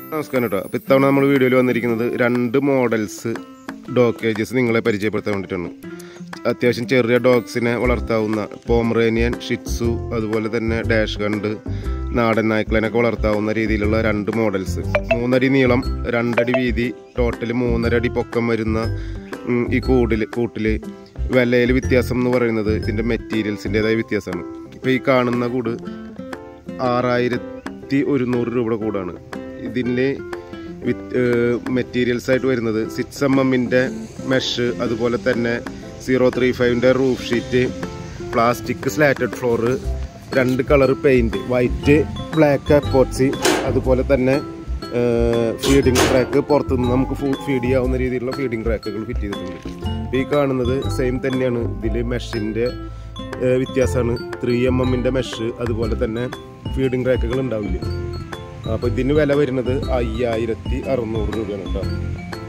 നമസ്കാരം കേട്ടോ അപ്പോൾ ഇത്തവണ നമ്മൾ വീഡിയോയിൽ വന്നിരിക്കുന്നത് രണ്ട് മോഡൽസ് ഡോഗ് കേജസ് നിങ്ങളെ പരിചയപ്പെടുത്താൻ വേണ്ടിയിട്ടാണ് അത്യാവശ്യം ചെറിയ ഡോഗ്സിനെ വളർത്താവുന്ന പോമറേനിയൻ ഷിറ്റ്സു അതുപോലെ തന്നെ ഡാഷ് കണ്ട് നാടൻ നായ്ക്കളെനൊക്കെ വളർത്താവുന്ന രീതിയിലുള്ള രണ്ട് മോഡൽസ് മൂന്നടി നീളം രണ്ടടി വീതി ടോട്ടൽ മൂന്നര അടി പൊക്കം വരുന്ന ഉം, ഈ കൂടിൽ കൂട്ടിൽ വിലയിൽ വ്യത്യാസം എന്ന് പറയുന്നത് ഇതിൻ്റെ മെറ്റീരിയൽസിൻ്റെതായ വ്യത്യാസമാണ് ഇപ്പോൾ ഈ കാണുന്ന കൂട് ആറായിരത്തി ഒരുന്നൂറ് രൂപയുടെ കൂടാണ് ഇതിൻ്റെ വിത്ത് മെറ്റീരിയൽസ് ആയിട്ട് വരുന്നത് സിക്സ് എം എമ്മിൻ്റെ മെഷ് അതുപോലെ തന്നെ സീറോ ത്രീ ഫൈവിൻ്റെ roof sheet plastic slatted floor രണ്ട് colour paint white black epoxy അതുപോലെ തന്നെ ഫീഡിംഗ് ട്രാക്ക് പുറത്തുനിന്ന് നമുക്ക് ഫീഡ് ചെയ്യാവുന്ന രീതിയിലുള്ള ഫീഡിംഗ് ട്രാക്കുകൾ ഫിറ്റ് ചെയ്തിട്ടുണ്ട് ഇപ്പം ഈ കാണുന്നത് സെയിം തന്നെയാണ് ഇതിൽ മെഷിൻ്റെ വ്യത്യാസമാണ് ത്രീ എം എമ്മിൻ്റെ മെഷ് അതുപോലെ തന്നെ ഫീഡിംഗ് റാക്കുകൾ ഉണ്ടാവില്ല അപ്പോൾ ഇതിന് വില വരുന്നത് അയ്യായിരത്തി അറുന്നൂറ് രൂപയാണ് കേട്ടോ